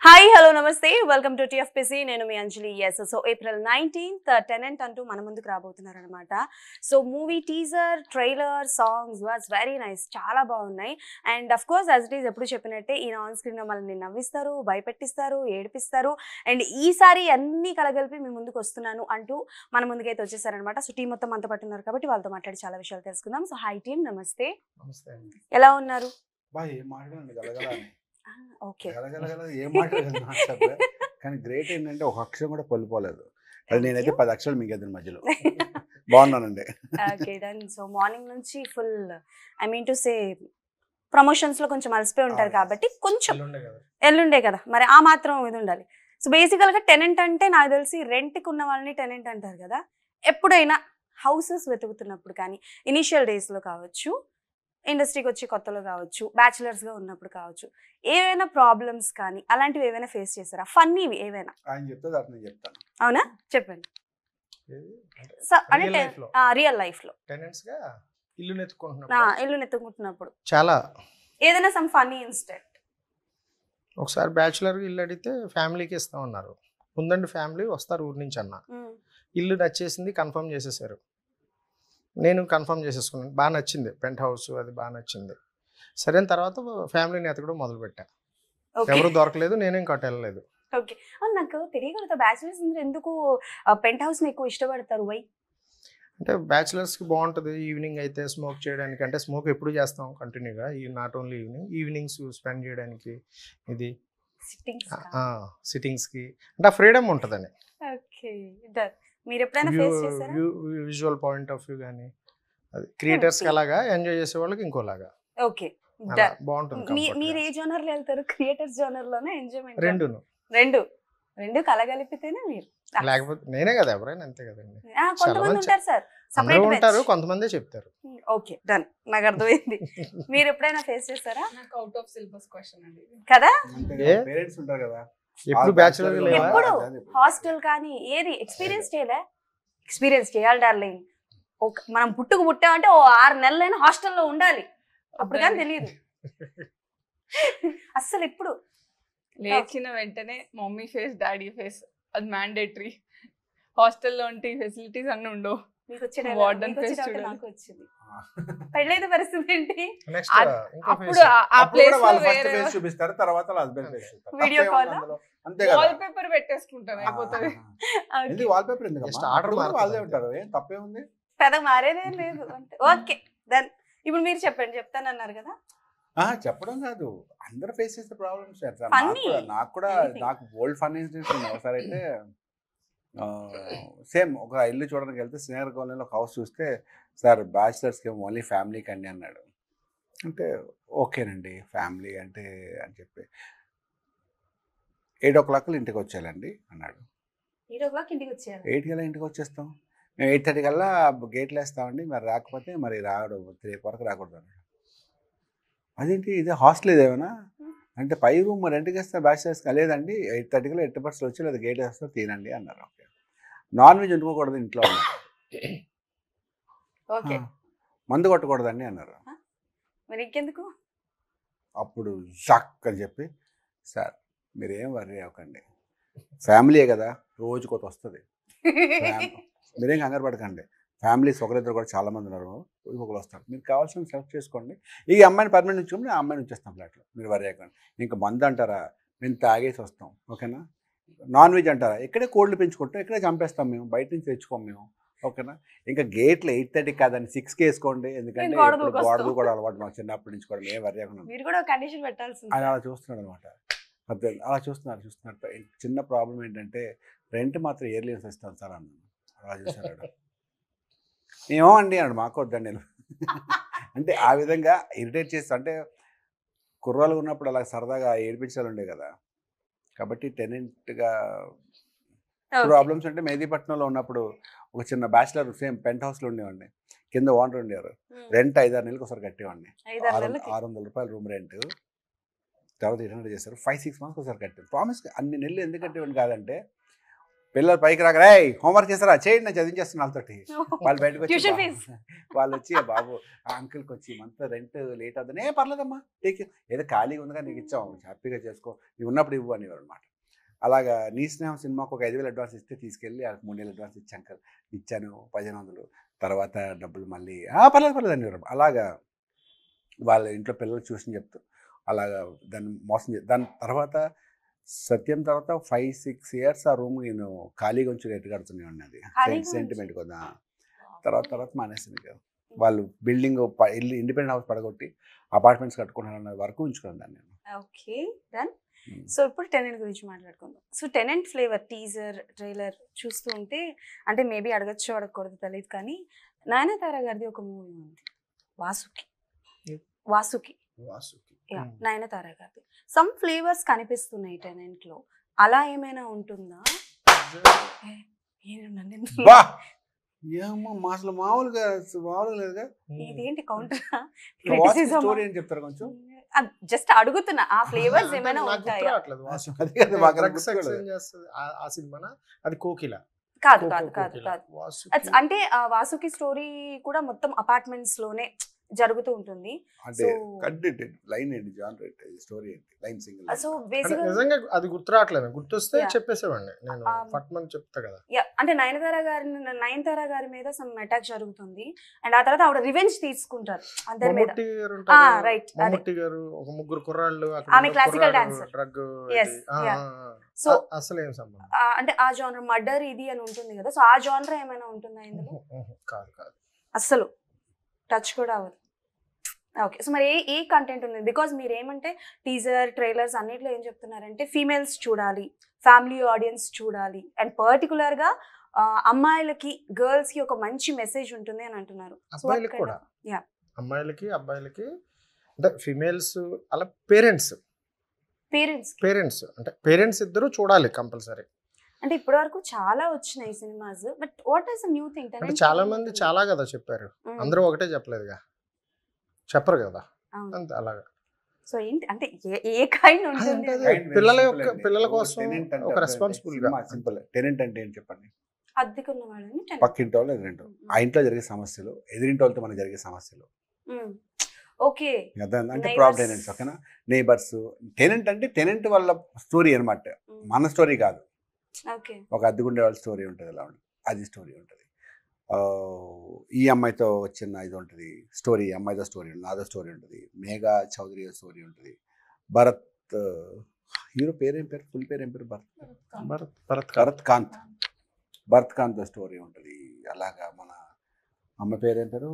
Hi hello నమస్తే welcome to TFPC నేను మీ Anjali yes so April nineteenth Tenant అంటూ మన ముందుకు రాబోతున్నారు అనమాట so movie teaser trailer songs was very nice చాలా బాగున్నాయి and of course as it is ఎప్పుడు చెప్పినట్టే ఈయన ఆన్ స్క్రీన్ మనల్ని నవ్విస్తారు భయపెట్టిస్తారు ఏడిపిస్తారు అండ్ ఈసారి అన్ని కలగలిపి మీ ముందుకు వస్తున్నాను అంటూ మన ముందుకైతే వచ్చేసారనమాట సో టీం మొత్తం అంత పట్టున్నారు కాబట్టి వాళ్ళతో మాట్లాడి చాలా విషయాలు తెలుసుకుందాం సో హై టీమ్ నమస్తే నమస్తే అండి ఎలా ఉన్నారు బా ఏం మాట్లాడండి గలగల అని. ఓకే గలగలగల ఏం మాట్లాడలేదు నాకు చెప్పలే. కానీ గ్రేట్ ఏంటంటే ఒక అక్షరం కూడా పొల్లిపోలేదు అది నేనైతే పది అక్షరాలు మీకు ఎదురు మధ్యలో బాగున్నానండి ఓకే డన్ సో మార్నింగ్ నుంచి full I mean to say promotions లో కొంచెం అలసిపోయి ఉంటారు Ah, yes. కాబట్టి కొంచెం ఎల్లుండే కదా ఎల్లుండే కదా మరి ఆ మాత్రం ఇది ఉండాలి సో బేసికల్ గా టెనెంట్ అంటే నాకు తెలిసి రెంట్కి ఉన్న వాళ్ళని టెనెంట్ అంటారు కదా ఎప్పుడైనా హౌసెస్ వెతుకుతున్నప్పుడు కానీ ఇనిషియల్ డేస్ లో కావచ్చు ఇండస్ట్రీకి వచ్చి కొత్తలో కావచ్చు బ్యాచులర్స్ గా ఉన్నప్పుడు కావచ్చు ఏవైనా ప్రాబ్లమ్స్ కానీ అలాంటివి ఏవైనా ఫేస్ చేస్తారా ఫన్నీవి ఏవైనా ఆయన చెప్తే దాన్ని నేను చెప్తాను అవునా చెప్పండి ఏది? అంటే సో Real అంటే life లో. రియల్ లైఫ్ లో tenants గా ఇల్లు ఆ, నెత్తుకుంటున్నప్పుడు ఇల్లు నెత్తుకుంటున్నప్పుడు చాలా ఏదైనా సమ్ ఫన్నీ ఇన్స్టెంట్ ఒకసారి బ్యాచులర్ ఇల్లు అడిగితే ఫ్యామిలీకి ఇస్తా ఉన్నారు ఉందండి ఫ్యామిలీ వస్తారు ఊరి నుంచి అన్న ఇల్లు నచ్చేసింది కన్ఫర్మ్ చేసేసారు నేను కన్ఫర్మ్ చేసేసుకున్నాను బాగా నచ్చింది పెంట్ హౌస్ అది బాగా నచ్చింది సరైన తర్వాత ఫ్యామిలీని ఎతకడం మొదలు పెట్టా ఎవరు దొరకలేదు నేను ఇంకోటి వెళ్ళలేదు ఓకే నాకు తెలియకూడదు బ్యాచులర్స్ అందరూ ఎందుకు పెంట్ హౌస్ ని ఎక్కువ ఇష్టపడతారు వై అంటే బ్యాచులర్స్కి బాగుంటుంది ఈవినింగ్ అయితే స్మోక్ చేయడానికి అంటే స్మోక్ ఎప్పుడు చేస్తాం కంటిన్యూగా ఈ not only evening evenings spend చేయడానికి ఇది సిట్టింగ్స్ సిట్టింగ్స్కి అంటే ఫ్రీడమ్ ఉంటుందని ఓకే డన్ మీరు ఎప్పుడైనా వ్యూ ఫేస్ చేశారా విజువల్ పాయింట్ ఆఫ్ వ్యూ కానీ అది క్రియేటర్స్కి Okay. అలాగా ఎంజాయ్ చేసే వాళ్ళకి ఇంకోలాగా ఓకే అలా డన్ బాగుంటుంది మీ- comfort మీరు గా. ఏ జోనర్ లో వెళ్తారు క్రియేటర్స్ జోనర్ లోనే ఎంజాయ్మెంట్ రెండును రెండు రెండు కలగలిపితేనే మీరు లేకపోతే నేనే కదా ఎవరైనా అంతే కదండి ఆ, కొంతమంది మంది ఉంటారు సార్ అందరూ సపరేట్ ఉంటారు కొంతమందే చెప్తారు ఓకే డన్ నాకు అర్థమైంది మీరు ఎప్పుడైనా ఫేస్ చేస్తారా నాకు అవుట్ ఆఫ్ సిలబస్ క్వశ్చన్ అండి ఇది. కదా ఏ? పేరెంట్స్ ఉంటారు కదా ఎప్పుడు ఆ బ్యాచులర్ bachelor లేవా ఎప్పుడు? అదే. హాస్టల్ కానీ ఏది ఎక్స్పీరియన్స్ చేయలే ఎక్స్పీరియన్స్ చేయాలి డార్లింగ్ ఒక మనం పుట్టుకు పుట్టామంటే ఓ ఆరు నెలలైనా హాస్టల్లో ఉండాలి అప్పుడు కానీ వద్దండి. తెలియదు అస్సలు ఎప్పుడు లేచిన వెంటనే మమ్మీ ఫేస్ డాడీ ఫేస్ అది మ్యాండేటరీ హాస్టల్లో ఉంటే ఫెసిలిటీస్ అన్ని ఉండవు మీకు వచ్చిన Warden మీకు వచ్చిన face డౌట్ చూడాలి. నాకు వచ్చింది పెళ్ళైతే పరిస్థితి ఏంటి నెక్స్ట్ అద్- ఇంకో అప్పుడు face. ఆ- ఆ అప్పుడు ప్లేస్ కూడా లో వాళ్ళు ఫస్ట్ వేరే ఫేస్ చూపిస్తారు తర్వాత వాళ్ళ హస్బెండ్ ఫేస్ చూపిస్తారు Video తప్పేముంది call ఆ? అందులో? అంతే కదా వాల్ పేపర్ పెట్టేసుకుంటాను అయిపోతుంది Okay. ఎందుకు వాల్ పేపర్ ఎందుకు Just order వాళ్ళే మారుతుంది ఉంటారు ఏం తప్పేముంది పెద్ద మారేదేం లేదు అంటే ఓకే దెన్ ఇప్పుడు మీరు చెప్పండి చెప్తానన్నారు కదా ఆ, చెప్పడం కాదు అందరు ఫేస్ చేసే ప్రాబ్లమ్స్ Funny. నాకు కూడా Anything. నాకు ఓల్డ్ ఫన్ ఇన్సిడెంట్స్ ఉన్నాయి ఒకసారి అయితే సేమ్ ఒక ఇల్లు చూడడానికి వెళ్తే శ్రీనగర్ కాలనీలో ఒక హౌస్ చూస్తే సార్ బ్యాచిలర్స్కి ఓన్లీ ఫ్యామిలీకి అండి అన్నాడు అంటే ఓకేనండి ఫ్యామిలీ అంటే అని చెప్పి ఎయిట్ ఓ క్లాక్ ఇంటికి వచ్చేయాలండి అన్నాడు ఎయిట్ ఓ క్లాక్ ఇంటికి వచ్చారు ఎయిట్ కల్లా ఇంటికి వచ్చేస్తాం మేము ఎయిట్ థర్టీ కల్లా గేట్లు వేస్తామండి మరి రాకపోతే మరి రాడు త్రీ వరకు రాకూడదు అన్నాడు అదేంటి ఇదే హాస్టల్ ఇదేమైనా అంటే పై రూమ్ రెంట్కి వేస్తే బ్యాచిలర్స్ లేదండి ఎయిట్ థర్టీ కల్లా ఎయిట్ పర్సెంట్ వచ్చి లేదా గేట్ వేస్తే తినండి అన్నారు ఓకే నాన్ వెజ్ వండుకోకూడదు ఇంట్లో అన్నారు. ఓకే "ఆ, మందు కొట్టకూడదండి అన్నారు మరి ఇంకెందుకు అప్పుడు షాక్ అని చెప్పి సార్ మీరేం వర్రీ అవ్వకండి ఫ్యామిలీయే కదా రోజు కొత్త వస్తుంది ఫ్యామ్- మీరేం కంగారు పడకండి ఫ్యామిలీస్ ఒకరిద్దరు కూడా చాలా మంది ఉన్నారు ఒకరు వస్తారు మీరు కావాల్సిన సెలెక్ట్ చేసుకోండి ఈ అమ్మాయిని పర్మనెంట్ ఉంచుకోండి ఆ అమ్మాయిని ఉంచేస్తాం ఫ్లాట్లో మీరు వరి అయ్యకండి ఇంకా మందు అంటారా మేము తాగేసి వస్తాం ఓకేనా నాన్ వెజ్ అంటారా ఇక్కడే కోళ్ళు పెంచుకుంటాం ఇక్కడే చంపేస్తాం మేము బయట నుంచి తెచ్చుకోం మేము ఓకేనా ఇంకా గేట్లు ఎయిట్ థర్టీ కాదని సిక్స్కి వేసుకోండి ఎందుకంటే మేము గోడ ఇప్పుడు దూకొస్తాం. గోడ కూడా అలవాటు మాకు చిన్నప్పటి నుంచి కూడా మేము వరి అయ్యకుండా మీరు కూడా కండిషన్ పెట్టాల్సింది ఆయన అలా చూస్తున్నాడు అనమాట అర్థం అలా చూస్తున్నారు చూస్తున్నారు చిన్న ప్రాబ్లం ఏంటంటే రెంట్ మాత్రం ఇయర్లీ ఇస్తాను సార్ అన్నాను అలా చూసాడు ఏమో అండి అన్నాడు మాకు వద్దండి నేను అంటే ఆ విధంగా ఇరిటేట్ చేస్తా అంటే కుర్రాలు ఉన్నప్పుడు అలా సరదాగా ఏడిపించాలి ఉండే కదా కాబట్టి టెనెంట్గా Okay. ప్రాబ్లమ్స్ అంటే మెహదీపట్నంలో ఉన్నప్పుడు ఒక చిన్న బ్యాచిలర్ సేమ్ పెంట్ హౌస్లో ఉండేవాడిని కింద ఓనర్ ఉండేవారు Hmm. రెంట్ ఐదారు నెలలకు ఒకసారి కట్టేవాడిని ఐదారు ఆరు నెలలకి ఆరు వందల రూపాయలు రూమ్ రెంట్ తర్వాత ఎయిట్ హండ్రెడ్ చేశారు ఫైవ్ సిక్స్ మంత్స్ ఒకసారి కట్టారు ప్రామిస్ అన్ని నెలలు ఎందుకు కట్టేవాడిని కాదంటే పిల్లలు పైకి రాక రే హోంవర్క్ చేస్తారా చేయండి నేను చదివించేస్తాను వాళ్ళతోటి వాళ్ళు బయటకు వచ్చి Tuition బా- fees. వాళ్ళు వచ్చి "ఆ బాబు ఆ అంకుల్కి వచ్చి మంత్ రెంట్ లేట్ అవుతుంది ఏ పర్లేదమ్మా టేక్ ఏదో ఖాళీగా ఉందిగా నీకు ఇచ్చాం హ్యాపీగా చేసుకో నీవు ఉన్నప్పుడు ఇవ్వు అనేవారు అనమాట అలాగా నీ స్నేహం సినిమాకు ఒక ఐదు వేలు అడ్వాన్స్ ఇస్తే తీసుకెళ్ళి వాళ్ళకి మూడు వేలు అడ్వాన్స్ ఇచ్చి అంకల్ ఇచ్చాను పదిహేను వందలు తర్వాత డబ్బులు మళ్ళీ "ఆ, పర్లేదు పర్లేదు అనేవారు అలాగా వాళ్ళ ఇంట్లో పిల్లలు చూసి చెప్తూ అలాగా దాన్ని మోసం చే దాని తర్వాత సత్యం తర్వాత ఫైవ్ సిక్స్ ఇయర్స్ ఆ రూమ్ నేను ఖాళీగా ఉంచి రేటు కడుతూనే ఉన్నది ఖాళీగా ఉంచి? సెంటిమెంట్ కదా తర్వాత తర్వాత మానేసింది కదా వాళ్ళు బిల్డింగ్ ఇల్లు ఇండిపెండెంట్ హౌస్ పడగొట్టి అపార్ట్మెంట్స్ కట్టుకుంటారన్న వరకు ఉంచుకున్నాను దాన్ని నేను ఓకే డన్ Hmm. సో ఇప్పుడు టెనెంట్ గురించి మాట్లాడుకుందాం so Tenant flavour teaser trailer చూస్తూ ఉంటే అంటే మేబీ అడగచ్చు అడగకూడదు తెలియదు కానీ నయనతార గారిది ఒక మూవీ ఉంది Vasuki Hmm. Vasuki Vasuki yeah Hmm. Nayanthara గారిది సమ్ ఫ్లేవర్స్ కనిపిస్తున్నాయి టెనెంట్ లో అలా ఏమైనా ఉంటుందా ఏ, ఏమన్నా నిన్ను- బా ఏమో మా అసలు మామూలుగా మామూలుగా లేదుగా ఇదేంటి కౌంటర్ స్టోరీ అని చెప్తారు కొంచెం జస్ట్ అడుగుతున్నా ఆ ఫ్లేవర్స్ అంటే ఏమైనా నాకు గుర్తు ఉంటాయా రావట్లేదు వాసు. అది కదా మాకు Drugs గుర్తుకోలేదు. exchange చేస్తది. ఆ- ఆ సినిమానా అది కోకిల కాదు కో- కాదు కో- కాదు కోకిల. కాదు వాసుకి. It's- అంటే ఆ వాసుకి స్టోరీ కూడా మొత్తం అపార్ట్మెంట్స్ లోనే జరుగుతూ ఉంటుంది అంటే So- కంటెంట్ ఏంటి లైన్ ఏంటి జాన్ రైట్ స్టోరీ ఏంటి లైన్ సింగిల్ సో అంటే బేసిక్ నిజంగా అది గుర్తు రావట్లేదు గుర్తొస్తే Yeah. చెప్పేసేవాడిని నేను Um, పట్మని చెప్తా కదా అంటే నయనతార గారి నయనతార గారి మీద సమ్ అటాక్ జరుగుతుంది అండ్ ఆ తర్వాత ఆవిడ రివెంజ్ తీసుకుంటారు అందరి మీద మమ్ముట్టి గారు ఆ ఉంటారు రైట్ అదే మమ్ముట్టి గారు ఒక ముగ్గురు కుర్రాళ్ళు ఆమె classical dancer. Drug Yes, yeah. So అసలు ఏం సంబంధం అంటే ఆ జానర్ మర్డర్ ఇది అని ఉంటుంది కదా సో ఆ జానర్ ఏమైనా ఉంటుందా ఇందులో ఉహు, ఉహు, కాదు కాదు అస్సలు టచ్ కూడా అవ్వదు ఓకే సో మరి ఏ ఏ కంటెంట్ ఉంది బికాజ్ మీరు ఏమంటే టీజర్ ట్రైలర్స్ అన్నిట్లో ఏం చెప్తున్నారంటే ఫీమేల్స్ చూడాలి ఫ్యామిలీ ఆడియన్స్ చూడాలి అండ్ పర్టికులర్గా అమ్మాయిలకి గర్ల్స్ కి ఒక మంచి మెసేజ్ ఉంటుంది అని అంటున్నారు So, what అబ్బాయిలకి kind కూడా of- yeah. అమ్మాయిలకి అబ్బాయిలకి అంటే ఫిమేల్స్ అలా పేరెంట్స్ పేరెంట్స్ పేరెంట్స్ అంటే పేరెంట్స్ ఇద్దరు చూడాలి కంపల్సరీ అంటే ఇప్పటి వరకు చాలా వచ్చినాయి cinemas but what is new thing అంటే చాలా మంది చాలా కదా చెప్పారు అందరూ ఒకటే చెప్పలేదుగా చెప్పరు కదా అంతే అలాగా సో ఏంటి అంటే ఏ- ఏ కైండ్ ఉంటుంది అంటే అని? అదే. పిల్లల యొక్క- పిల్లల కోసం ఒక responsible గా. సింపుల్ టెనెంట్ అంటే ఏంటి చెప్పండి అద్దెకున్న వాళ్ళని tenant. పక్కింటి వాళ్ళు ఎదురింటి వాళ్ళు. ఆ ఇంట్లో జరిగే సమస్యలు ఎదిరింటి వాళ్ళతో మనకి జరిగే సమస్యలు మ్మ్. ఓకే అర్థం అంటే Neighbours. ప్రాబ్లం టెనెంట్స్ ఓకేనా నేబర్స్ టెనెంట్ అంటే టెనెంట్ వాళ్ళ స్టోరీ అనమాట మ్మ్. మన స్టోరీ కాదు ఓకే ఒక అద్దెకుండే వాళ్ళ స్టోరీ ఉంటుంది ఎలా ఉంటుంది అది స్టోరీ ఉంటుంది ఆ, ఈ అమ్మాయితో వచ్చిన ఇది ఉంటుంది స్టోరీ ఈ అమ్మాయితో స్టోరీ ఉంటుంది నాదో స్టోరీ ఉంటుంది మేఘా చౌదరి స్టోరీ ఉంటుంది భరత్ హీరో పేరేం పేరు ఫుల్ పేరు ఏం పేరు భరత్ భరత్ భరత్ కాదు. భరత్ కాంత్ భరత్ కాంత్ స్టోరీ ఉంటుంది అలాగా మన అమ్మ పేరేం పేరు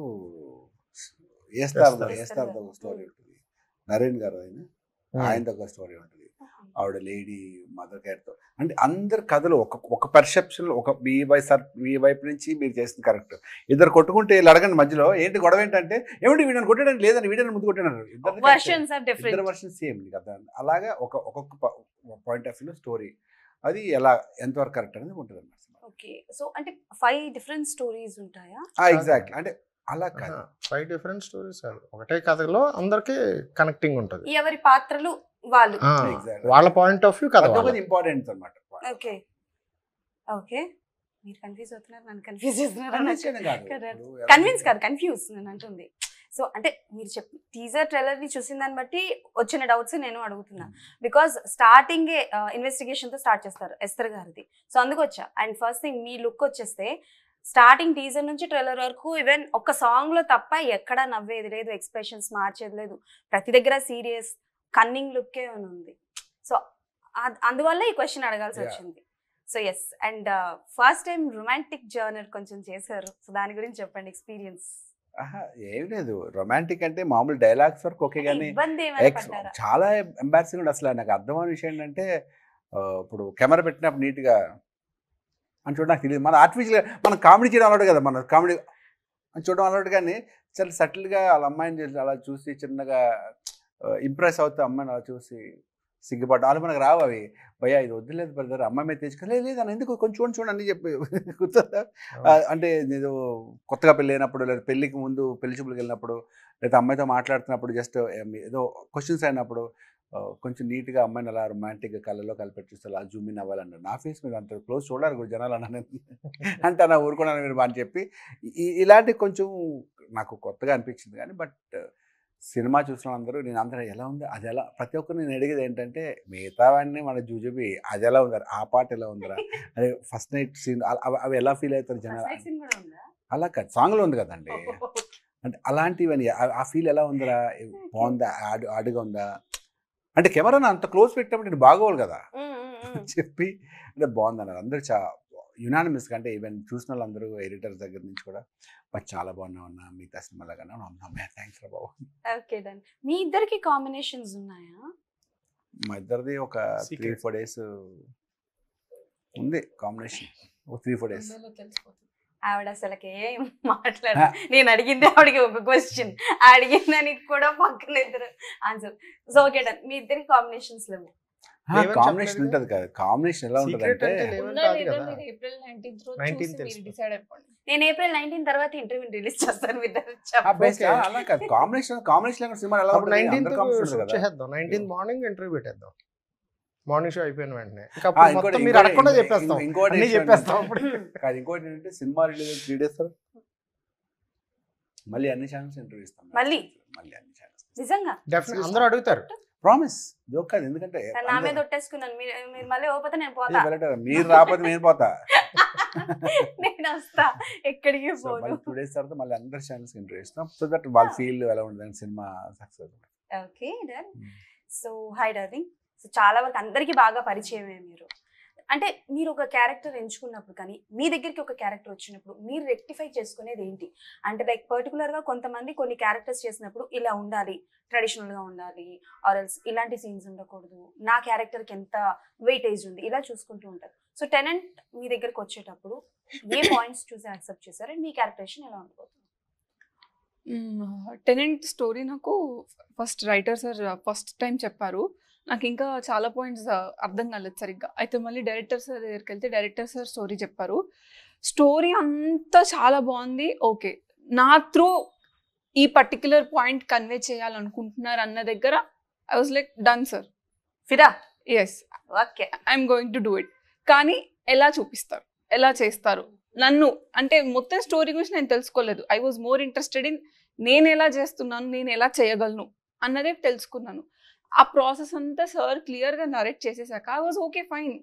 ఏస్తార్దో ఏస్తార్. ఏస్తార్దో స్టోరీ ఉంటుంది నరేన్ గారు ఆయన ఆయనతో ఒక స్టోరీ ఉంటుంది ఆవిడ లేడీ మదర్ కేర్తో అంటే అందరి కథలు ఒక ఒక పర్సెప్షన్ ఒక మీ వైపు సార్ మీ వైపు నుంచి మీరు చేసింది కరెక్ట్ ఇద్దరు కొట్టుకుంటే వీళ్ళు అడగండి మధ్యలో ఏంటి గొడవ ఏంటంటే ఏమిటి వీడిని కొట్టడానికి లేదని వీడిని ముందు కొట్టినారు ఇద్దరిది correct. వర్షన్స్ ఆర్ ఇద్దరు డిఫరెంట్ వర్షన్ సేమ్ కదా అలాగా ఒక ఒక్కొక్క పాయింట్ ఆఫ్ వ్యూలో స్టోరీ అది ఎలా ఎంతవరకు కరెక్ట్ అనేది ఉంటుంది అన్నమాట ఓకే సో అంటే ఫైవ్ డిఫరెంట్ స్టోరీస్ ఉంటాయా ఎగ్జాక్ట్లీ అంటే అలా కాదు ఫైవ్ డిఫరెంట్ స్టోరీస్ కాదు ఒకటే కథలో అందరికి కనెక్టింగ్ ఉంటుంది ఎవరి పాత్రలు వాళ్ళు ఆ, Exactly. వాళ్ళ పాయింట్ ఆఫ్ వ్యూ కథ అది వాళ్ళది. ఒకటి ఇంపార్టెంట్ అనమాట ఓకే ఓకే మీరు కన్ఫ్యూజ్ అవుతున్నారు నన్ను కన్ఫ్యూజ్ చేస్తున్నారు కన్విన్స్ కాదు కన్ఫ్యూజ్ నేను అంటుంది సో అంటే మీరు చెప్ టీజర్ ట్రైలర్ ని చూసిన దాన్ని బట్టి వచ్చిన డౌట్స్ నేను అడుగుతున్నా బికాస్ స్టార్టింగ్ ఇన్వెస్టిగేషన్ తో స్టార్ట్ చేస్తారు ఎస్తర్ గారిది సో అందుకు వచ్చా అండ్ ఫస్ట్ థింగ్ మీ లుక్ వచ్చేస్తే స్టార్టింగ్ టీజర్ నుంచి ట్రైలర్ వరకు ఈవెన్ ఒక సాంగ్ లో తప్ప ఎక్కడా నవ్వేది లేదు ఎక్స్ప్రెషన్స్ మార్చేది లేదు ప్రతి దగ్గర సీరియస్ కన్నింగ్ లుక్కే ఉంది సో అందువల్ల ఈ క్వశ్చన్ అడగాల్సి Yeah. వచ్చింది so yes and first time romantic genre కొంచెం చేశారు సో దాని గురించి చెప్పండి ఎక్స్పీరియన్స్ ఏం లేదు రొమాంటిక్ అంటే మామూలు డైలాగ్స్ వరకు ఓకే కానీ ఇబ్బంది ఏమైనా ఎక్స్ పడ్డారా చాలా ఎంబారసింగ్ ఉంది అసలు నాకు అర్థమైన విషయం ఏంటంటే ఆ, ఇప్పుడు కెమెరా పెట్టినప్పుడు నీట్గా అని చూడ నాకు తెలియదు మన ఆర్టిఫిషియల్ మనం కామెడీ చేయడం అలవాటు కదా మన కామెడీ అని చూడడం అలవాటు కానీ చాలా సటిల్గా వాళ్ళ అమ్మాయిని చేసి అలా చూసి చిన్నగా ఇంప్రెస్ అవుతే అమ్మాయిని అలా చూసి సిగ్గుపడ్డ వాళ్ళు మనకు రావు అవి భయ్యా ఇది వద్దులేదు బ్రదర్ అమ్మాయి మీద తెచ్చుకో లేదు లేదు అని ఎందుకు కొంచెం చూడండి చూడండి అని చెప్పి గుర్తుందా ఆ, అంటే ఏదో కొత్తగా పెళ్ళి అయినప్పుడు లేదా పెళ్ళికి ముందు పెళ్లి చూపులకు వెళ్ళినప్పుడు లేదా అమ్మాయితో మాట్లాడుతున్నప్పుడు జస్ట్ ఏదో క్వశ్చన్స్ అయినప్పుడు ఆ, కొంచెం నీట్గా అమ్మాయిని అలా రొమాంటిక్గా కళ్ళలో కలిపెట్టి చూస్తే అలా జూమ్ ఇన్ అవ్వాలన్నారు నా ఫేస్ మీద అంత క్లోజ్ చూడాలి కూడా జనాలు అన్నాను అంటే నా ఊరుకున్నాను మీరు అని చెప్పి ఈ- ఇలాంటి కొంచెం నాకు కొత్తగా అనిపించింది కానీ బట్ సినిమా చూసిన అందరూ నేను అందరూ ఎలా ఉంది అది ఎలా ప్రతి ఒక్కరు నేను అడిగేది ఏంటంటే మిగతావన్నీ మన జూజుబి అది ఎలా ఉందరా ఆ పాట ఎలా ఉందరా అదే ఫస్ట్ నైట్ సీన్ అవి ఎలా ఫీల్ అవుతారు జనాలు అలా కాదు సాంగ్లో ఉంది కదండి అంటే అలాంటివన్నీ ఆ- ఆ ఫీల్ ఎలా ఉందిరా బాగుందా ఆడు ఆడుగా ఉందా అంటే కెమెరాను అంత క్లోజ్ పెట్టినప్పుడు నేను బాగోవాలి కదా చెప్పి అంటే బాగుంది అన్నారు అందరూ చా యునానిమస్ అంటే ఈవెన్ చూసిన వాళ్ళందరూ ఎడిటర్స్ దగ్గర నుంచి కూడా బట్ చాలా బాగున్నావు అన్న మిగతా సినిమా లాగా థ్యాంక్స్ రా బాబు ఓకే డన్ మీ ఇద్దరికి కాంబినేషన్స్ ఉన్నాయా మా ఇద్దరిది ఒక త్రీ Secret. ఫోర్ డేస్ ఉంది కాంబినేషన్ ఒక త్రీ ఫోర్ డేస్ ఆవిడ అసలుకి ఏం మాట్లాడ నేను అడిగింది ఆవిడకి ఒక క్వశ్చన్ అడిగిన దానికి కూడా పక్కన ఇద్దరు ఆన్సర్ సో ఓకే డన్ మీ ఇద్దరి కాంబినేషన్స్ లేవు లేవని కాంబినేషన్ చెప్పలేదు ఉంటుంది కదా కాంబినేషన్ ఎలా ఉంటుంది Secret అంటే అంటే లేవని ఉందా కాదు లేదా కదా. మీరు ఏప్రిల్ నైన్టీన్త్ రోజు 19th చూసి మీరు తెలుసు. డిసైడ్ అయిపోండి నేను ఏప్రిల్ నైన్టీన్ తర్వాత ఇంటర్వ్యూ రిలీజ్ చేస్తాను మీరు ఆ best. Okay. ఆ, అలా కాదు కాంబినేషన్ కాంబినేషన్ సినిమా ఎలా అప్పుడు ఉంటుంది నైన్టీన్త్ అందరు combination షూట్ కదా చేసేద్దాం నైన్టీన్త్ మార్నింగ్ ఇంటర్వ్యూ పెట్టేద్దాం మార్నింగ్ షో అయిపోయిన వెంటనే ఇంకా ఆ, అప్పుడు ఇంకోటి- మొత్తం మీరు ఇంకోటి- అడగకుండా ఇంకో- చెప్పేస్తాం ఇంకోటి అన్ని విషయం చెప్పేస్తాం ఏంటంటే- అప్పుడు కాదు ఇంకోటి ఏంటంటే సినిమా రిలీజ్ త్రీ డేస్ మళ్ళీ అన్ని ఛానల్స్ ఇంటర్వ్యూ ఇస్తాం మళ్ళీ? మళ్ళీ అన్ని ఛానల్స్ నిజంగా డెఫినెట్ అందరూ అడుగుతారు ప్రామిస్ జోక్ కాదు ఎందుకంటే తను నా మీద ఒట్టేసుకున్నాను మీరు మీరు మళ్ళీ ఓపోతే నేను ఏ, పోతా వెళ్ళటారా? మీరు రాకపోతే నేను పోతా నేను వస్తా ఎక్కడికి సో పోను మళ్ళీ టూ డేస్ తర్వాత మళ్ళీ అందరి ఛానల్స్ ఇంటర్వ్యూ ఇస్తాం సో దట్ వాళ్ళ ఫీల్ ఎలా ఉంటుంది సినిమా success okay done Hmm. So hi darling so చాలా వరకు అందరికీ బాగా పరిచయమే మీరు అంటే మీరు ఒక క్యారెక్టర్ ఎంచుకున్నప్పుడు కానీ మీ దగ్గరికి ఒక క్యారెక్టర్ వచ్చినప్పుడు మీరు రెక్టిఫై చేసుకునేది ఏంటి అంటే లైక్ పర్టికులర్గా కొంతమంది కొన్ని క్యారెక్టర్స్ చేసినప్పుడు ఇలా ఉండాలి ట్రెడిషనల్గా ఉండాలి ఆర్ఎల్స్ ఇలాంటి సీన్స్ ఉండకూడదు నా క్యారెక్టర్కి ఎంత వెయిటేజ్ ఉంది ఇలా చూసుకుంటూ ఉంటారు సో టెనెంట్ మీ దగ్గరికి వచ్చేటప్పుడు ఏ పాయింట్స్ చూసి యాక్సెప్ట్ చేశారు అండ్ మీ క్యారెక్టరేషన్ ఎలా ఉండబోతుంది టెనెంట్ స్టోరీ నాకు first writer sir first time చెప్పారు నాకు ఇంకా చాలా పాయింట్స్ అర్థం కాలేదు సరిగ్గా అయితే మళ్ళీ డైరెక్టర్ సార్ దగ్గరికి వెళ్తే డైరెక్టర్ సార్ స్టోరీ చెప్పారు స్టోరీ అంతా చాలా బాగుంది ఓకే నా త్రూ ఈ పర్టిక్యులర్ పాయింట్ కన్వే చేయాలనుకుంటున్నారు అన్న దగ్గర I was like done sir ఫిదా yes okay I'm going to do it కానీ ఎలా చూపిస్తారు ఎలా చేస్తారు నన్ను అంటే మొత్తం స్టోరీ గురించి నేను తెలుసుకోలేదు I was more interested in నేను ఎలా చేస్తున్నాను నేను ఎలా చేయగలను అన్నదే తెలుసుకున్నాను ఆ ప్రాసెస్ అంతా సార్ క్లియర్గా నరేట్ చేసేసాక ఐ వాజ్ ఓకే ఫైన్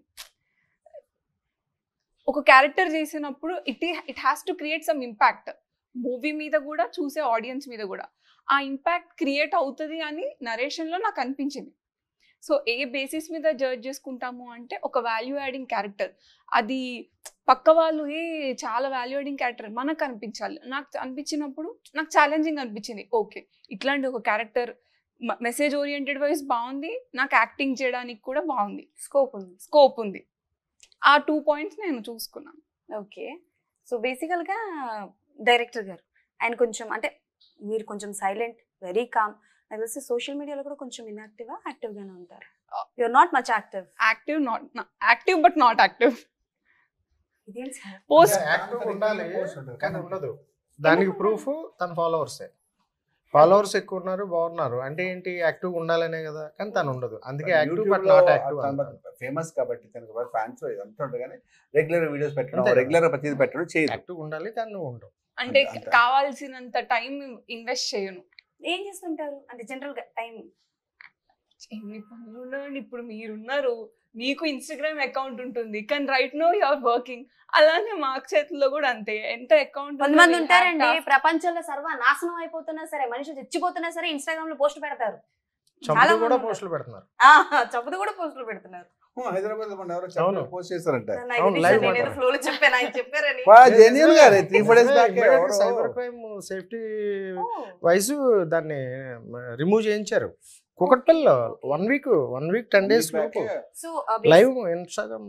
ఒక క్యారెక్టర్ చేసినప్పుడు it it has to create some impact movie మీద కూడా చూసే ఆడియన్స్ మీద కూడా ఆ ఇంపాక్ట్ క్రియేట్ అవుతుంది అని నరేషన్లో నాకు అనిపించింది సో ఏ బేసిస్ మీద జడ్జ్ చేసుకుంటాము అంటే ఒక వాల్యూ యాడింగ్ క్యారెక్టర్ అది పక్క వాళ్ళు ఏ చాలా వాల్యూ యాడింగ్ క్యారెక్టర్ మనకు అనిపించాలి నాకు అనిపించినప్పుడు నాకు ఛాలెంజింగ్ అనిపించింది ఓకే ఇట్లాంటి ఒక క్యారెక్టర్ మెసేజ్ ఓరియంటెడ్ వైజ్ బాగుంది నాకు యాక్టింగ్ చేయడానికి కూడా బాగుంది స్కోప్ ఉంది స్కోప్ ఉంది ఆ టూ పాయింట్స్ నేను చూసుకున్నాను ఓకే సో బేసికల్గా డైరెక్టర్ గారు ఆయన కొంచెం అంటే మీరు కొంచెం సైలెంట్ వెరీ కామ్ నాకు తెలిసి సోషల్ మీడియాలో కూడా కొంచెం ఇన్యాక్టివా యాక్టివ్గానే ఉంటారు you're not much active active not active but not active ఇదేంటి సార్ పోస్ట్ యాక్టివ్ ఉండాలి కానీ ఉండదు దానికి ప్రూఫ్ తన ఫాలోవర్సే ఫాలోవర్స్ ఎక్కువ ఉన్నారు బాగున్నారు అంటే ఏంటి యాక్టివ్ ఉండాలనే కదా కానీ తను ఉండదు అందుకే active but not active famous కాబట్టి తనకు ఫ్యాన్స్ ఇదంతా ఉంటుంది కానీ రెగ్యులర్ వీడియోస్ పెట్టడం అంతే కదా. రెగ్యులర్ ప్రతిదీ పెట్టడం చేయదు యాక్టివ్ ఉండాలి కానీ నువ్వు ఉండవు అంటే అంతే, అంతే. కావాల్సినంత టైం ఇన్వెస్ట్ చేయను ఏం చేస్తుంటారు అంటే జనరల్గా టైం ఎన్ని పనులు ఉన్నాయండి ఇప్పుడు మీరున్నారు మీకు ఇన్స్టాగ్రామ్ అకౌంట్ ఉంటుంది కానీ right no you are working అలానే మా చేతుల్లో కూడా అంతే ఎంత అకౌంట్ కొంతమంది ఉంటారండి ప్రపంచంలో సర్వ నాశనం అయిపోతున్నా సరే మనుషులు చచ్చిపోతున్నా సరే ఇన్స్టాగ్రామ్ లో పోస్ట్ పెడతారు చాలా చంపుతూ మంది కూడా ఉన్నారు. పోస్టులు పెడుతున్నారు చప్పుదు కూడా పోస్టులు పెడుతున్నారు హైదరాబాద్ లో మొన్న ఎవరో అవును. చెప్పారు, పోస్ట్ చేస్తారంట నాకు అవును, తెలియదు live సార్, నేను ఏదో మాట్లాడు. flow లో చెప్పాను ఆయన చెప్పారని జెన్యున్ గా three four days back cyber crime safety wise దాన్ని రిమూవ్ చేయించారు Kukatpally one week one week ten days లోపు so live Instagram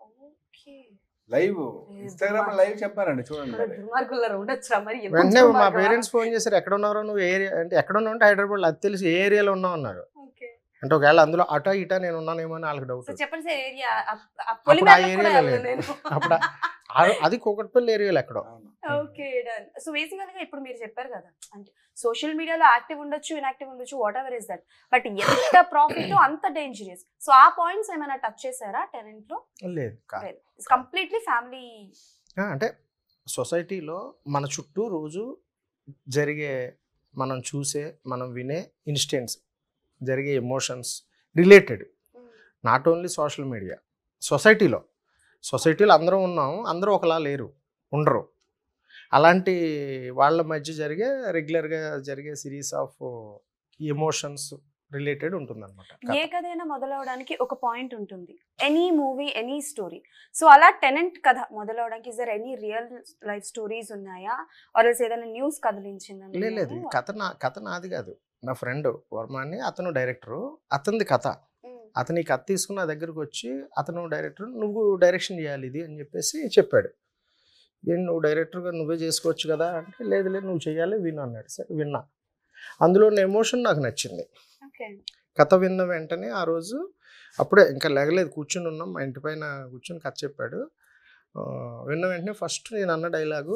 live Instagram live చెప్పారండి చూడండి మరి. దుర్మార్గుల్లో ఉండొచ్చురా మరి ఎంత వెంటనే మా దుర్మార్గమా? పేరెంట్స్ ఫోన్ చేశారు ఎక్కడ ఉన్నారో నువ్వు ఏరియా అంటే ఎక్కడ ఉన్నావు అంటే హైదరాబాద్ అది తెలిసి ఏ ఏరియాలో ఉన్నావు అన్నారు Okay. అంటే ఒకవేళ అందులో అటో ఇటా నేను ఉన్నానేమో అని వాళ్ళకి డౌట్ సో చెప్పండి సార్ ఏరియా అప్పుడు ఆ ఏరియాలో లేదు. అప్పుడు ఆ- ఆ- అది కూకట్పల్లి ఏరియాలో ఎక్కడో ఓకే డన్ సో బేసికల్ గా ఇప్పుడు మీరు చెప్పారు కదా అంటే సోషల్ మీడియాలో యాక్టివ్ ఉండొచ్చు ఇన్యాక్టివ్ ఉండొచ్చు whatever is that but ఎంత ప్రాఫిట్ అంత డేంజరస్ సో ఆ పాయింట్స్ ఏమైనా టచ్ చేశారా టెనెంట్ లో లేదు కాదు కంప్లీట్లీ ఫ్యామిలీ ఆ, అంటే సొసైటీలో మన చుట్టూ రోజు జరిగే మనం చూసే మనం వినే ఇన్స్టెంట్స్ జరిగే emotions related not only social media సొసైటీలో సొసైటీలో అందరూ ఉన్నాం అందరూ ఒకలా లేరు ఉండరు అలాంటి వాళ్ళ మధ్య జరిగే రెగ్యులర్గా జరిగే సిరీస్ ఆఫ్ ఎమోషన్స్ రిలేటెడ్ ఉంటుందన్నమాట ఏ కథైనా మొదలవడానికి ఒక పాయింట్ ఉంటుంది any movie any story so అలా టెనెంట్ కథ మొదలవడానికి is there any real life stories ఉన్నాయా ఆర్ ఏదైనా న్యూస్ కదిలించిందా లేదు లేదు ఈ కథ నా కథ నాది కాదు నా ఫ్రెండ్ వర్మ అని అతను డైరెక్టరు అతనిది కథ అతను ఈ కథ తీసుకుని నా దగ్గరకు వచ్చి అతను డైరెక్టర్ నువ్వు డైరెక్షన్ చేయాలి ఇది అని చెప్పేసి చెప్పాడు ఏంటి నువ్వు డైరెక్టర్గా నువ్వే చేసుకోవచ్చు కదా అంటే లేదు లేదు నువ్వు చేయాలి విను అన్నాడు సరే విన్నా అందులో ఉన్న ఎమోషన్ నాకు నచ్చింది ఓకే కథ విన్న వెంటనే ఆ రోజు అప్పుడే ఇంకా లేగలేదు కూర్చుని ఉన్నాం మా ఇంటి పైన కూర్చుని కథ చెప్పాడు ఆ, విన్న వెంటనే ఫస్ట్ నేను అన్న డైలాగు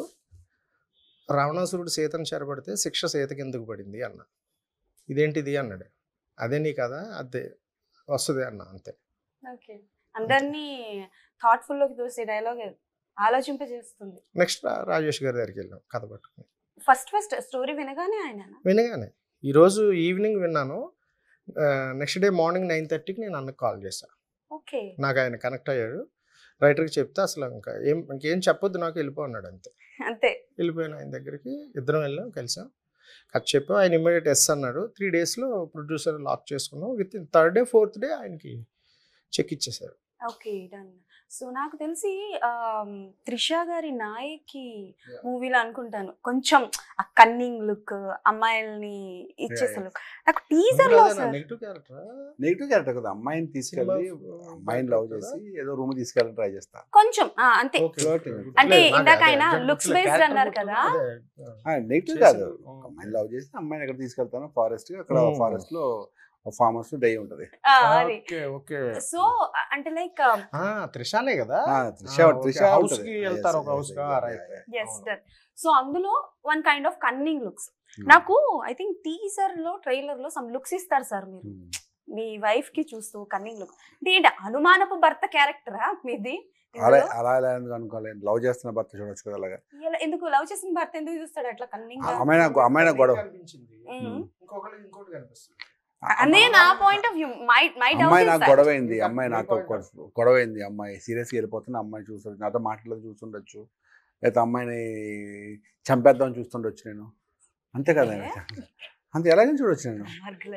రావణాసురుడు సీతను చెరబడితే శిక్ష సీతకి ఎందుకు పడింది అన్న ఇదేంటిది అన్నాడు అదే నీ కదా అదే వస్తుంది అన్న అంతే ఓకే అందరినీ థాట్ఫుల్ లోకి చూసే డైలాగ్ ఆలోచింపజేస్తుంది నెక్స్ట్ రాజేష్ గారి దగ్గరికి వెళ్ళాం కథ పట్టుకుని ఫస్ట్ ఫస్ట్ స్టోరీ వినగానే ఆయన వినగానే ఈరోజు ఈవినింగ్ విన్నాను నెక్స్ట్ డే మార్నింగ్ నైన్ థర్టీకి నేను అన్నకు కాల్ చేశాను ఓకే నాకు ఆయన కనెక్ట్ అయ్యాడు రైటర్కి చెప్తే అసలు ఇంకా ఏం ఇంకేం చెప్పొద్దు నాకు వెళ్ళిపో అన్నాడు అంతే అంతే వెళ్ళిపోయాను ఆయన దగ్గరికి ఇద్దరం వెళ్ళాం కలిసాం కథ చెప్పాం ఆయన ఇమ్మీడియట్ ఎస్ అన్నాడు త్రీ డేస్లో ప్రొడ్యూసర్ లాక్ చేసుకున్నాం within third day fourth day ఆయనకి చెక్ ఇచ్చేసారు ఓకే డన్ సో నాకు తెలిసి ఆమ్, త్రిష గారి నాయకి మూవీలో అనుకుంటాను కొంచెం ఆ కన్నింగ్ లుక్ అమ్మాయిల్ని ఇచ్చేసే లుక్ నాకు టీజర్ లో sir negative character negative character కదా అమ్మాయిని తీసుకెళ్ళి సినిమా అమ్మాయిని లవ్ చేసి ఏదో రూమ్ తీసుకెళ్ళి ట్రై చేస్తా కొంచెం ఆ, అంతే అంటే ఇందాక ఆయన looks based అన్నారు కదా. నెగిటివ్ కాదు అమ్మాయిని లవ్ చేసి అమ్మాయిని ఎక్కడ తీసుకెళ్తాను ఫారెస్ట్ అక్కడ Hmm. ఫారెస్ట్ లో ఫార్మ్ హౌస్ డై ఉంటది ఆ, అది ఓకే ఓకే సో అంటే లైక్ త్రిషానే కదా ఆ, త్రిష ఆ, okay. త్రిష House ఉంటది. కి వెళ్తారు Yes, ఒక yes, house కి. yes, ఆ, yes, right, yes. right. Yes అవును. డన్ సో అందులో one kind of cunning looks Hmm. నాకు ఐ థింక్ టీజర్ లో ట్రైలర్ లో సమ్ లుక్స్ ఇస్తారు సార్ మీరు Hmm. మీ వైఫ్ కి చూస్తూ కన్నింగ్ లుక్ అంటే ఏంటి అనుమానపు భర్త క్యారెక్టరా మీది అలా ఇందులో? అలా ఎలా ఎందుకు అనుకోలేదు లవ్ చేస్తున్న భర్త చూడొచ్చు కదా అలాగా ఇలా ఎందుకు లవ్ చేసిన భర్త ఎందుకు చూస్తాడు అట్లా కన్నింగ్ ఆ, అమ్మాయి నాకు అమ్మాయి నాకు గొడవ కనిపించింది. మ్మ్. ఇంకొకళ్ళకి ఇంకోటి కనిపిస్తుంది అదే నా point of view my my అమ్మాయి నాకు డౌట్ గొడవ అయింది ఇంకా అమ్మాయి మీ నాతో point of గొడవ- గొడవ అయింది అమ్మాయి సీరియస్గా వెళ్ళిపోతున్న అమ్మాయి చూస్తుండొచ్చు నాతో మాట్లాడదు చూస్తుండొచ్చు లేకపోతే అమ్మాయిని చంపేద్దాం చూస్తుండొచ్చు నేను అంతే కదా అంతే ఎలాగని చూడొచ్చు నేను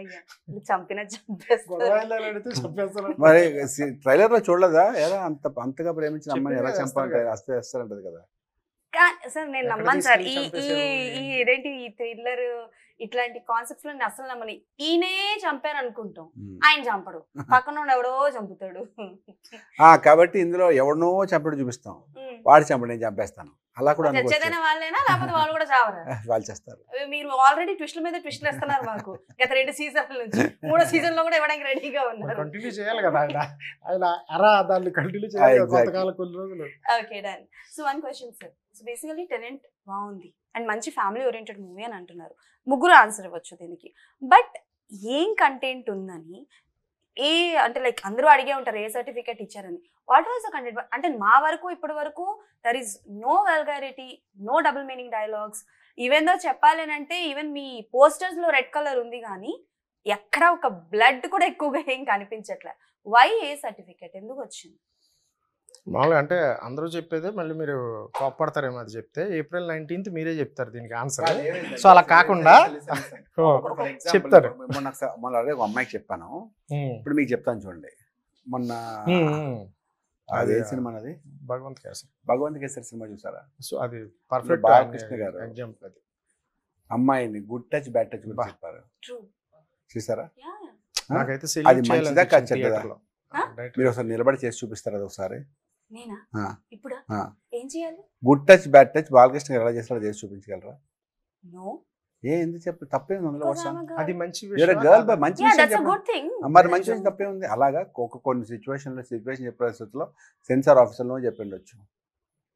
చంపిన గొడవ చంపేస్తారు వెళ్ళాలని అడిగితే చంపేస్తారు. మరి ట్రైలర్ లో చూడలేదా ఎలా అంత అంతగా ప్రేమించిన చెప్పింది అమ్మాయిని ఎలా కదా, చంపాలంటే వేస్తారు వస్తే వేస్తారంటది కదా కా- సార్ నేను ఎక్కడ నమ్మను సార్ ఈ తీసుకెళ్ళి ఈ చంపేశారు? ఈ ఇదేంటి ఈ థ్రిల్లర్ ఇట్లాంటి కాన్సెప్ట్స్ లో నేను అసలు నమ్మని ఈయనే చంపారు అనుకుంటాం ఉమ్. ఆయన చంపడు పక్కన ఉన్నోడు ఎవడో చంపుతాడు ఆ, కాబట్టి ఇందులో ఎవరినో చంపడం చూపిస్తాం ఉమ్. వాడు చంపడు నేను చంపేస్తాను అలా కూడా అనుకోవచ్చు చచ్చేదైన వాళ్ళేనా లేకపోతే వాళ్ళు కూడా చావరా వాళ్ళు చేస్తారు మీరు ఆల్రెడీ ట్విస్ట్ల మీద ట్విస్ట్లు ఇస్తున్నారు మాకు గత రెండు సీజన్ల నుంచి మూడో సీజన్ లో కూడా ఇవ్వడానికి రెడీగా మరి ఉన్నారు కంటిన్యూ చేయాలి కదా ఆయన ఆయన అరా దాన్ని కంటిన్యూ చేయాలి కదా Exactly. కొంతకాలం కొన్ని రోజులు okay done so one question sir so basically Tenant బాగుంది అండ్ మంచి ఫ్యామిలీ ఓరియంటెడ్ మూవీ అని అంటున్నారు ముగ్గురు ఆన్సర్ ఇవ్వచ్చు దీనికి బట్ ఏం కంటెంట్ ఉందని ఏ అంటే లైక్ అందరూ అడిగే ఉంటారు ఏ సర్టిఫికేట్ ఇచ్చారని వాట్ వాజ్ ద కంటెంట్ అంటే మా వరకు ఇప్పటి వరకు there is no vulgarity no double meaning dialogues even though చెప్పాలి అని అంటే ఈవెన్ మీ పోస్టర్స్ లో రెడ్ కలర్ ఉంది కానీ ఎక్కడ ఒక బ్లడ్ కూడా ఎక్కువగా ఏం కనిపించట్లే వై ఏ సర్టిఫికేట్ ఎందుకు వచ్చింది మామూలుగా అంటే అందరూ చెప్పేదే మళ్ళీ మీరు కోప్పడతారేమో అది చెప్తే ఏప్రిల్ నైన్టీన్త్ మీరే చెప్తారు దీనికి ఆన్సర్ సో అలా కాకుండా ఓ, చెప్తారు. మొన్న ఒకసా- మొన్న అదే ఒక అమ్మాయికి చెప్పాను ఉమ్, ఇప్పుడు మీకు చెప్తాను చూడండి మొన్న ఉమ్, ఉమ్. అదే అది సినిమా అది భగవంత్ కేసరి భగవంత్ కేసరి సినిమా చూసారా సో అది పర్ఫెక్ట్ బాలకృష్ణ గారు. ఎగ్జాంపుల్ అది అమ్మాయిని గుడ్ టచ్ బ్యాడ్ టచ్ బా. గురించి చెప్పారు ట్రూ చూసారా యా నాకైతే అది సెల్యూట్ మంచిదా చేయాలనిపించింది కాదు చెడ్డదా? థియేటర్లో. ఆ? డైరెక్ట్ మీరు ఒకసారి నిలబడి చేసి చూపిస్తారు అది ఒకసారి నేనా ఆ. ఇప్పుడా ఆ. ఏం చేయాలి good touch bad touch Balakrishna గారు ఎలా చేస్తారో చేసి చూపించగలరా నో ఏ ఎందుకు చెప్పు తప్పే ఉంది అందులో వర్షం అది మంచి You're a విషయం girl, but మంచి యా విషయం దట్స్ అ చెప్పండి. గుడ్ థింగ్ మరి మంచి విషయం తప్పే ఉంది అలాగా ఒక కొన్ని సిచ్యువేషన్ లో సిచ్యువేషన్ చెప్పే పరిస్థితుల్లో సెన్సార్ ఆఫీసర్లో చెప్పిండొచ్చు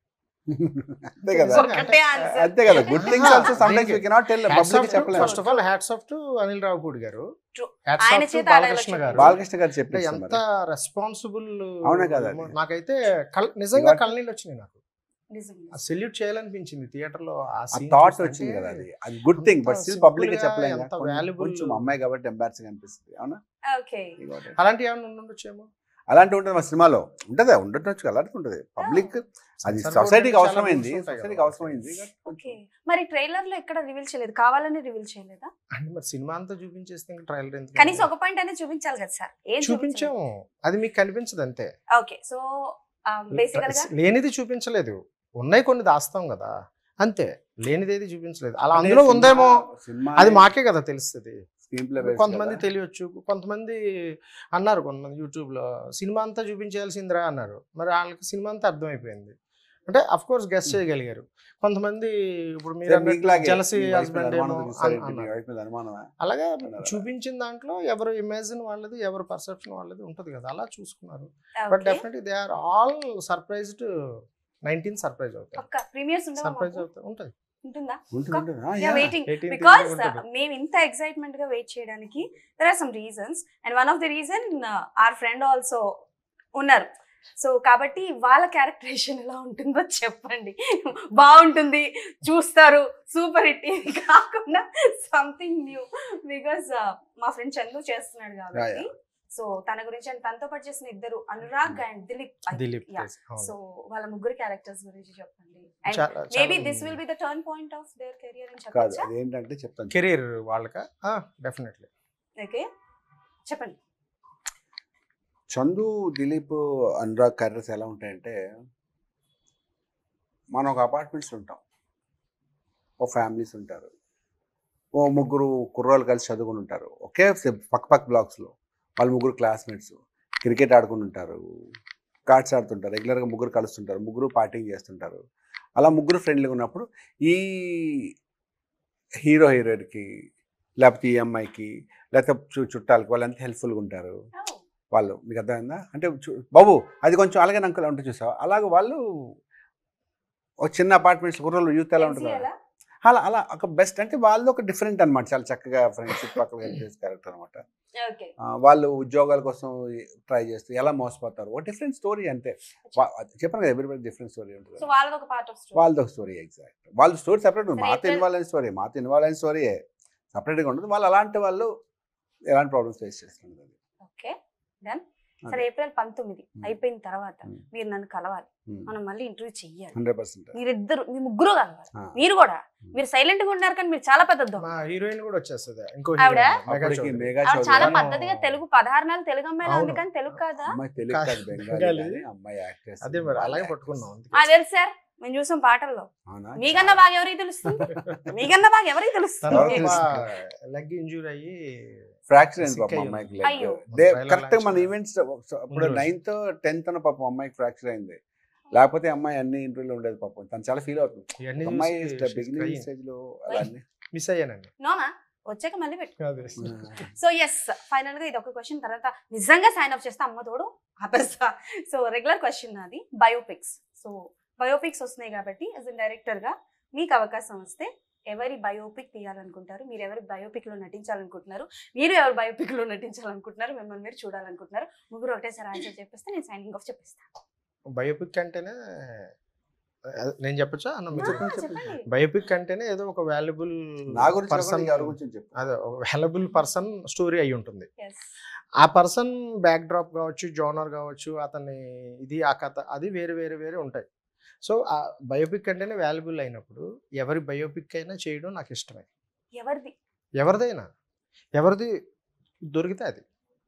అంతే కదా ఒక్కటే answer. అంతే కదా good things also sometimes we cannot tell public చెప్పలేము first of all hats off to Anil Ravipudi గారు True. Hats ఆయన off to చేత బాలకృష్ణ ఆడాలి గారు బాలకృష్ణ గారు అంటే చెప్పేసి ఎంత రెస్పాన్సిబుల్ అవునా కదా అది? నాకైతే కల్- నిజంగా ఇవాళ- కళ్ళనీళ్ళు వచ్చినాయి నాకు నిజంగా. సెల్యూట్ చేయాలనిపించింది థియేటర్ లో ఆ ఆ scene థాట్ చూస్తుంటే వచ్చింది కదా అది అది గుడ్ థింగ్ బట్ అంత స్టిల్ simple పబ్లిక్ గా, చెప్పలేం ఎంత కదా. కొంచెం- valuable- కొంచెం అమ్మాయి కాబట్టి ఎంబారసింగ్ అనిపిస్తుంది అవునా ఓకే You got it. అలాంటి ఏమైనా ఉండొచ్చేమో అలాంటి ఉంటుంది మా సినిమాలో ఉంటది ఉండొచ్చు అలాంటి ఉంటుంది పబ్లిక్ అది Censor సొసైటీకి board అవసరమైంది చాలా rules ఉంటాయి సొసైటీకి కదా. అవసరమైంది ఓకే మరి ట్రైలర్ లో ఎక్కడ రివీల్ చేయలేదు కావాలని రివీల్ చేయలేదా అంటే మరి సినిమా అంతా చూపించేస్తే ఇంకా ట్రయల్ ఎందుకు కనీసం ఒక పాయింట్ అనేది చూపించాలి కదా సార్ ఏం చూపించాము అది మీకు కనిపించదు అంతే ఓకే సో బేసికల్ గా లేనిది చూపించలేదు ఉన్నాయి కొన్ని దాస్తాం కదా అంతే లేనిది ఏది చూపించలేదు అలా అంటే అందులో సినిమా- ఉందేమో సినిమా అది మాకే కదా తెలుస్తుంది స్క్రీన్ ప్లే కొంతమంది తెలియచ్చు కొంతమంది అన్నారు కొంతమంది యూట్యూబ్ లో సినిమా అంతా చూపించాల్సిందిరా అన్నారు మరి వాళ్ళకి సినిమా అంతా అర్థమైపోయింది అంటే అఫ్ కోర్స్ గెస్ట్ చేయగలిగారు కొంతమంది ఇప్పుడు మీరు జలసి హస్బెండ్ ఏమో అన్- అన్నారు. అనుమానమా అలాగే అన్నారా? చూపించిన దాంట్లో ఎవరు ఇమాజిన్ వాళ్ళది ఎవరు పర్సెప్షన్ వాళ్ళది ఉంటది కదా అలా చూసుకున్నారు but definitely they are all surprised nineteen surprise అవుతాయి పక్క ప్రీమియర్స్ సర్ప్రైజ్ అవుతాయి ఉంటుంది ఉంటుందా ఉంటుంది, ఉంటుంది. ఆ, yeah yeah. Waiting 18th because ఉంటుంది. మేము ఇంత ఎక్సైట్మెంట్ గా వెయిట్ చేయడానికి there are some reasons and one of the reason are friend also ఉన్నారు సో కాబట్టి వాళ్ళ క్యారెక్టరేషన్ ఎలా ఉంటుందో చెప్పండి బాగుంటుంది చూస్తారు సూపర్ హిట్ ఇది కాకుండా సంథింగ్ న్యూ బికాస్ మా ఫ్రెండ్ చందు చేస్తున్నాడు కాబట్టి సో తన గురించి and తనతో పాటు చేసిన ఇద్దరు Anurag and Dilip I- Dilip yeah. తేజ్, అవును. సో వాళ్ళ ముగ్గురు క్యారెక్టర్స్ గురించి చెప్పండి అండ్ చాలా- మేబీ చాలా this will be the turn point of their career అని కాదు చెప్పొచ్చా అదేంటంటే చెప్తాను కెరీర్ వాళ్ళక డెఫినెట్లీ ఓకే చెప్పండి చందు దిలీప్ అనురాగ్ క్యారెక్టర్స్ ఎలా ఉంటాయంటే మనం ఒక అపార్ట్మెంట్స్ ఉంటాం ఓ ఫ్యామిలీస్ ఉంటారు ఓ ముగ్గురు కుర్రోళ్ళు కలిసి చదువుకుని ఉంటారు ఒకే సె- పక్క పక్క బ్లాక్స్లో వాళ్ళు ముగ్గురు క్లాస్మేట్స్ క్రికెట్ ఆడుకుని ఉంటారు కార్డ్స్ ఆడుతుంటారు రెగ్యులర్గా ముగ్గురు కలుస్తుంటారు ముగ్గురు పార్టీంగ్ చేస్తుంటారు అలా ముగ్గురు ఫ్రెండ్లీగా ఉన్నప్పుడు ఈ హీరో హీరోయిన్కి లేకపోతే ఈ అమ్మాయికి లేకపోతే చు- చుట్టాలకి వాళ్ళంతా హెల్ప్ఫుల్గా ఉంటారు వాళ్ళు మీకు అర్థమైందా అంటే చూ- బాబు అది కొంచెం అలాగే అంకుల్ ఉంటుంది చూసావా అలాగే వాళ్ళు ఒక చిన్న అపార్ట్మెంట్స్ కుర్రలు యూత్ ఎలా ఉంటుంది అలా అలా ఒక బెస్ట్ అంటే వాళ్ళు ఒక డిఫరెంట్ అన్నమాట చాలా చక్కగా ఫ్రెండ్షిప్ పక్కన చేసే క్యారెక్టర్ అనమాట ఓకే వాళ్ళు ఉద్యోగాల కోసం ట్రై చేస్తూ ఎలా మోసపోతారు ఒక డిఫరెంట్ స్టోరీ అంతే వా- చెప్పాను కదా ఎవరి డిఫరెంట్ స్టోరీ ఉంటుంది సో వాళ్ళది ఒక పార్ట్ ఆఫ్ స్టోరీ వాళ్ళది ఒక స్టోరీ ఎగ్జాక్ట్ వాళ్ళ స్టోరీ సెపరేట్ సరే, మాతో April- ఇన్వాల్వ్ అయిన స్టోరీ మాతో ఇన్వాల్వ్ అయిన స్టోరీయే సపరేట్గా ఉంటుంది వాళ్ళు అలాంటి వాళ్ళు ఎలాంటి ప్రాబ్లమ్స్ ఫేస్ చేస్తున్నారు ఓకే డన్ అదే. సరే ఏప్రిల్ పంతొమ్మిది Hmm. అయిపోయిన తర్వాత Hmm. మీరు నన్ను కలవాలి మనం మళ్ళీ ఇంటర్వ్యూ చెయ్యాలి హండ్రెడ్ పర్సెంట్ మీరిద్దరు మీ ముగ్గురు కలవాలి మీరు కూడా మీరు సైలెంట్ గా ఉన్నారు కానీ మీరు చాలా పెద్ద మా హీరోయిన్ కూడా వచ్చేస్తుంది ఇంకో ఆవిడ? heroine, మెగా అప్పటికి చౌదరి. మెగా ఆవిడ చాలా చౌదరి పద్ధతిగా తెలుగు పదహారు నెలలు తెలుగు అమ్మాయిలా ఉంది అవును. కానీ తెలుగు కాదా అమ్మాయి తెలుగు కాదు బెంగాలీ బెంగాలీ. కానీ అమ్మాయి యాక్ట్రెస్ అదే మరి అలాగే పట్టుకున్నాం అందుకే. ఆ తెలుసు సార్ మేము చూసాం పాటల్లో అవునా మీకన్నా బాగా ఎవరికి తెలుస్తుంది మీకన్నా బాగా ఎవరికి తెలుస్తుంది తర్వాత లెగ్ ఇంజూర్ అయ్యి ఫ్రాక్చర్ అయింది Sick పాపం అయ్యి అమ్మాయికి ఉంది. అయ్యో. కరెక్ట్ మన Trailer ఈవెంట్స్ ఇప్పుడు ముందు రోజు. నైన్త్ టెన్త్ అన్న పాపం అమ్మాయికి ఫ్రాక్చర్ అయింది లేకపోతే అమ్మాయి అన్ని ఇంటర్వ్యూలో ఉండేది పాపం తను చాలా ఫీల్ అవుతుంది ఇవన్నీ అమ్మాయి చూసి బిగినింగ్ crying. స్టేజ్ లో అలానే మిస్ అయ్యానండి నోనా వచ్చాక మళ్ళీ పెట్టు అదే. సో ఎస్ ఫైనల్ గా ఇది ఒక క్వశ్చన్ తర్వాత నిజంగా సైన్ అప్ చేస్తే అమ్మ తోడు ఆపేస్తా సో రెగ్యులర్ క్వశ్చన్ నాది బయోపిక్స్ సో బయోపిక్స్ వస్తున్నాయి కాబట్టి యాజ్ అ డైరెక్టర్ గా మీకు అవకాశం వస్తే ఎవరి బయోపిక్ తీయాలనుకుంటారు మీరు ఎవరి బయోపిక్ లో నటించాలనుకుంటున్నారు మీరు ఎవరి బయోపిక్ లో నటించాలనుకుంటున్నారు మిమ్మల్ని మీరు చూడాలనుకుంటున్నారు ముగ్గురు ఒకటేసారి ఆన్సర్ చెప్పేస్తే నేను సైనింగ్ ఆఫ్ చెప్పేస్తాను బయోపిక్ అంటేనే అదే, నేను చెప్పచ్చా అన్న మీరు ఆ, చెప్పండి. చెప్పండి బయోపిక్ అంటేనే ఏదో ఒక వాల్యుబుల్ నా గురించి పర్సన్ కాకుండా ఎవరి గురించి చెప్పు అదే ఒక వాల్యుబుల్ పర్సన్ స్టోరీ అయి ఉంటుంది Yes. ఆ పర్సన్ బ్యాక్ డ్రాప్ కావచ్చు జోనర్ కావచ్చు అతని ఇది ఆ కథ అది వేరే వేరే వేరే ఉంటాయి సో ఆ బయోపిక్ అంటేనే వాల్యుబుల్ అయినప్పుడు ఎవరి బయోపిక్ అయినా చేయడం నాకు ఇష్టమే ఎవరిది ఎవరిదైనా ఎవరిది దొరికితే అది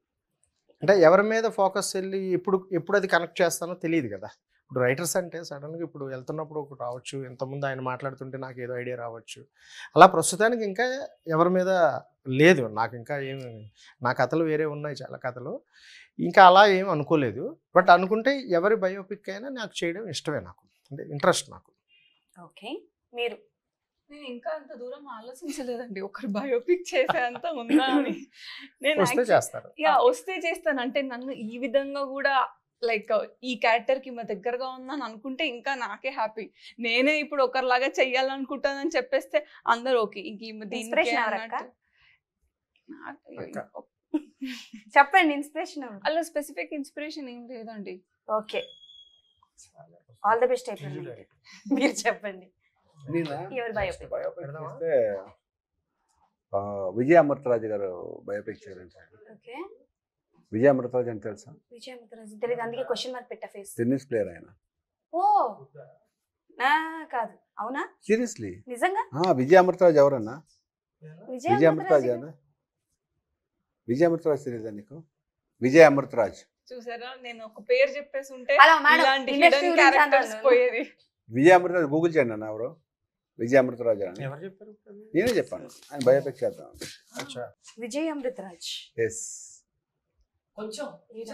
అంటే ఎవరి మీద ఫోకస్ వెళ్ళి ఎప్పుడు ఎప్పుడు అది కనెక్ట్ చేస్తానో తెలియదు కదా ఇప్పుడు రైటర్స్ అంటే సడన్గా ఇప్పుడు వెళ్తున్నప్పుడు ఒకటి రావచ్చు ఇంతకుముందు ఆయన మాట్లాడుతుంటే నాకు ఏదో ఐడియా రావచ్చు అలా ప్రస్తుతానికి ఇంకా ఎవరి మీద లేదు నాకు ఇంకా ఏమి నా కథలు వేరే ఉన్నాయి చాలా కథలు ఇంకా అలా ఏం అనుకోలేదు బట్ అనుకుంటే ఎవరి బయోపిక్ అయినా నాకు చేయడం ఇష్టమే నాకు అంటే ఇంట్రెస్ట్ నాకు ఓకే మీరు నేను ఇంకా అంత దూరం ఆలోచించలేదండి ఒకరు బయోపిక్ చేసే అంత ఉందా అని నేను వస్తే actually- చేస్తారు యా వస్తే చేస్తాను అంటే నన్ను ఈ విధంగా కూడా లైక్ ఈ క్యారెక్టర్ కి మా దగ్గరగా ఉందని అనుకుంటే ఇంకా నాకే హ్యాపీ నేనే ఇప్పుడు ఒకరిలాగా చెయ్యాలనుకుంటానని చెప్పేస్తే అందరు ఓకే ఇంక ఈమె దీనికే Inspiration ఎవరక్క? అన్నట్టు. నాకు- అక్క. చెప్పండి ఇన్స్పిరేషన్ అలా స్పెసిఫిక్ ఇన్స్పిరేషన్ ఏం లేదండి ఓకే ఆల్ ది బెస్ట్ అయిపోయింది మీరు చెప్పండి ఎవరి బయోపిక్ పెడదామా? చేస్తే ఆ, విజయ అమృతరాజు గారు బయోపిక్ చేయాలని ఓకే విజయ అమృతరాజు అని తెలుసా విజయ ముత్తరాజు తెలియదు అందుకే క్వశ్చన్ మార్క్ పెట్టా ఫేస్ టెన్నిస్ ప్లేయర్ ఆయన ఓ నా కాదు అవునా సీరియస్లీ నిజంగా విజయ అమృతరాజు ఎవరన్నా విజయ విజయ అమృతరాజు ముత్తరాజు అన్న విజయ అమృతరాజు తెలియదా నీకు విజయ అమృతరాజ్ చూసారా నేను ఒక పేరు చెప్పేసి ఉంటే హలో మేడం ఇలాంటి ఇండస్ట్రీ హిడెన్ గురించి క్యారెక్టర్స్ అన్నాను. పోయేది విజయ అమృతరాజు గూగుల్ చేయండి అన్న ఎవరు విజయ అమృతరాజు అని ఎవరు చెప్పారు నేనే చెప్పాను ఆయన బయోపిక్ చేద్దాం అచ్చా విజయ్ అమృతరాజ్ ఎస్ కొంచెం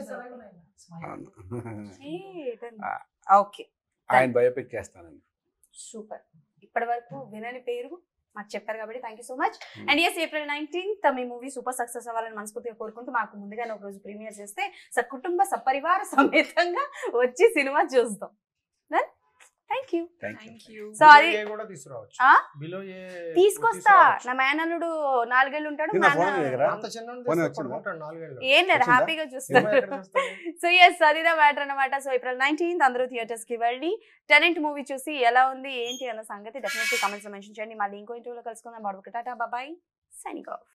ఓకే ఆయన బయోపిక్ చేస్తానండి సూపర్ ఇప్పటి వరకు వినని పేరు మాకు చెప్పారు కాబట్టి thank you so much and yes April nineteenth మీ మూవీ సూపర్ సక్సెస్ అవ్వాలని మనస్ఫూర్తిగా కోరుకుంటూ మాకు ముందుగానే ఒక రోజు ప్రీమియర్ చేస్తే సకుటుంబ సపరివార సమేతంగా వచ్చి సినిమా చూస్తాం thank you thank you thank you so అది ఏ కూడా తీసుకురావచ్చు ఆ? బిలో ఏ తీసుకొస్తా నా మేనల్లుడు నాలుగేళ్ళు ఉంటాడు నిన్న ఫోన్ మేన- చేయగలరా? అంత చిన్న పోనీ వచ్చిందా? నాలుగేళ్ళు ఏం లేదు వచ్చిందా? హ్యాపీగా సినిమా చూస్తాడు ఎక్కడ చూస్తారు? సో ఎస్ అదిదా మ్యాటర్ అనమాట సో ఏప్రిల్ నైన్టీన్త్ అందరూ థియేటర్స్ కి వెళ్ళి టెనెంట్ మూవీ చూసి ఎలా ఉంది ఏంటి అన్న సంగతి డెఫినెట్లీ కమెంట్స్ లో మెన్షన్ చేయండి మళ్ళీ ఇంకో ఇంటర్వ్యూలో కలుసుకుందాం బాబు టాటా బాబాయ్ సైనింగ్ ఆఫ్